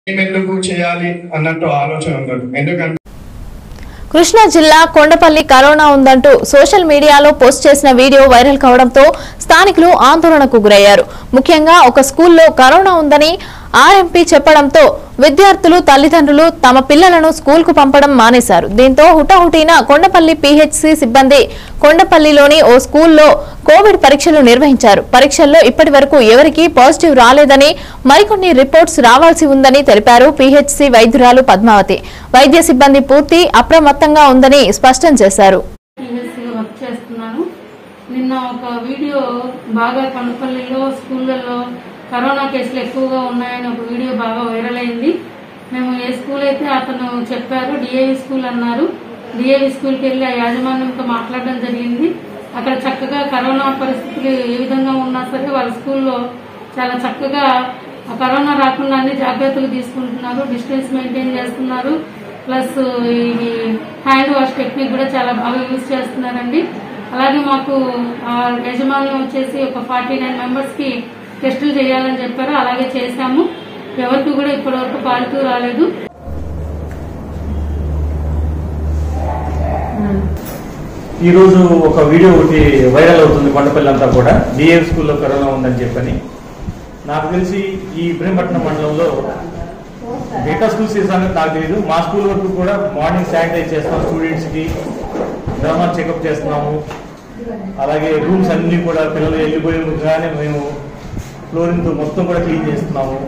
మేము ఎందుకు చేయాలి అన్నట్టు ఆలోచన ఉండదు ఎందుకంటే కృష్ణా జిల్లా కొండపల్లి కరోనా ఉందంటూ సోషల్ మీడియాలో పోస్ట్ చేసిన వీడియో వైరల్ కావడంతో స్థానికులు ఆందోళనకు గురయ్యారు ముఖ్యంగా ఒక స్కూల్లో కరోనా ఉందని ఆర్ఎంపీ చెప్పడంతో విద్యార్థులు తల్లిదండ్రులు తమ పిల్లలను స్కూల్కు పంపడం మానేశారు దీంతో హుటాహుటిన కొండపల్లి పీహెచ్సీ సిబ్బంది కొండపల్లిలోని ఓ స్కూల్లో కోవిడ్ పరీక్షలు నిర్వహించారు పరీక్షల్లో ఇప్పటి వరకు ఎవరికీ పాజిటివ్ రాలేదని మరికొన్ని రిపోర్ట్స్ రావాల్సి ఉందని తెలిపారు పీహెచ్సీ వైద్యురాలు పద్మావతి వైద్య సిబ్బంది పూర్తి అప్రమత్తంగా ఉందని స్పష్టం చేశారు టీఎస్సీలో వర్క్ చేస్తున్నాను నిన్న ఒక వీడియో బాగా కనుపల్లిలో స్కూళ్ళల్లో కరోనా కేసులు ఎక్కువగా ఉన్నాయని ఒక వీడియో బాగా వైరల్ అయింది మేము ఏ స్కూల్ అయితే అతను చెప్పారు డిఏవి స్కూల్ అన్నారు డిఏవి స్కూల్కి వెళ్ళి ఆ యాజమాన్యంతో మాట్లాడడం జరిగింది అక్కడ చక్కగా కరోనా పరిస్థితులు ఏ విధంగా ఉన్నా సరే వాళ్ళ స్కూల్లో చాలా చక్కగా ఆ కరోనా రాకుండా అన్ని జాగ్రత్తలు తీసుకుంటున్నారు డిస్టెన్స్ మెయింటైన్ చేస్తున్నారు ప్లస్ ఈ హ్యాండ్ వాష్ టెక్నిక్ కూడా చాలా బాగా యూజ్ చేస్తున్నారండి అలాగే మాకు ఆ యజమానులు వచ్చేసి ఒక ఫార్టీ నైన్ మెంబర్స్ కి టెస్టులు చేయాలని చెప్పారు అలాగే చేశాము ఎవరికి కూడా ఇప్పటివరకు పాజిటివ్ రాలేదు ఈ రోజు ఒక వీడియో ఒకటి వైరల్ అవుతుంది కొండపల్లి అంతా కూడా డిఏవి స్కూల్లో కరోనా ఉందని చెప్పని నాకు తెలిసి ఈ ఇబ్రహీంపట్నం మండలంలో మిగతా స్కూల్స్ ఏ సంగతి నాకు తెలియదు మా స్కూల్ వరకు కూడా మార్నింగ్ శానిటైజ్ చేస్తాం స్టూడెంట్స్ కి థర్మల్ చెకప్ చేస్తున్నాము అలాగే రూమ్స్ అన్ని కూడా పిల్లలు వెళ్ళిపోయినగానే మేము ఫ్లోరింగ్ తో మొత్తం కూడా క్లీన్ చేస్తున్నాము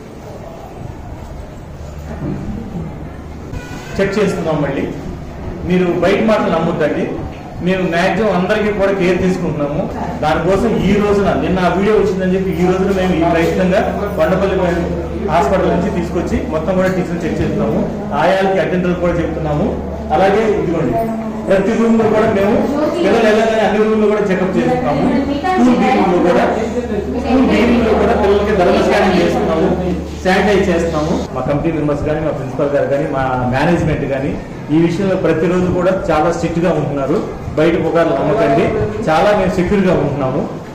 చెక్ చేస్తున్నాం మళ్ళీ మీరు బయట మాటలు నమ్మొద్దండి మేము మ్యాక్సిమం అందరికీ కూడా కేర్ తీసుకుంటున్నాము దానికోసం ఈ రోజున నిన్న ఆ వీడియో వచ్చిందని చెప్పి ఈ రోజున మేము ఈ ప్రయత్నంగా కొండపల్లి హాస్పిటల్ నుంచి తీసుకొచ్చి మొత్తం కూడా టీచర్ చెక్ చేస్తున్నాము ఆయాలకి అటెండర్ కూడా చెప్తున్నాము అలాగే ఇదిగోండి ప్రతి రూమ్ లో కూడా మేము పిల్లలు వెళ్ళగానే అన్ని రూమ్ లో కూడా చెకప్ చేస్తున్నాము స్కూల్ బీడింగ్ లో కూడా స్కూల్ బీడింగ్ లో కూడా పిల్లలకి థర్మల్ స్కానింగ్ చేస్తున్నాము శానిటైజ్ చేస్తున్నాము మా కంపెనీ మెంబర్స్ కానీ మా ప్రిన్సిపల్ గారు కానీ మా మేనేజ్మెంట్ కానీ ఈ విషయంలో ప్రతిరోజు కూడా చాలా స్ట్రిక్ట్ గా ఉంటున్నారు బయట పుకార్లు నమ్మకండి చాలా మేము సెక్యూర్ గా ఉంటున్నాము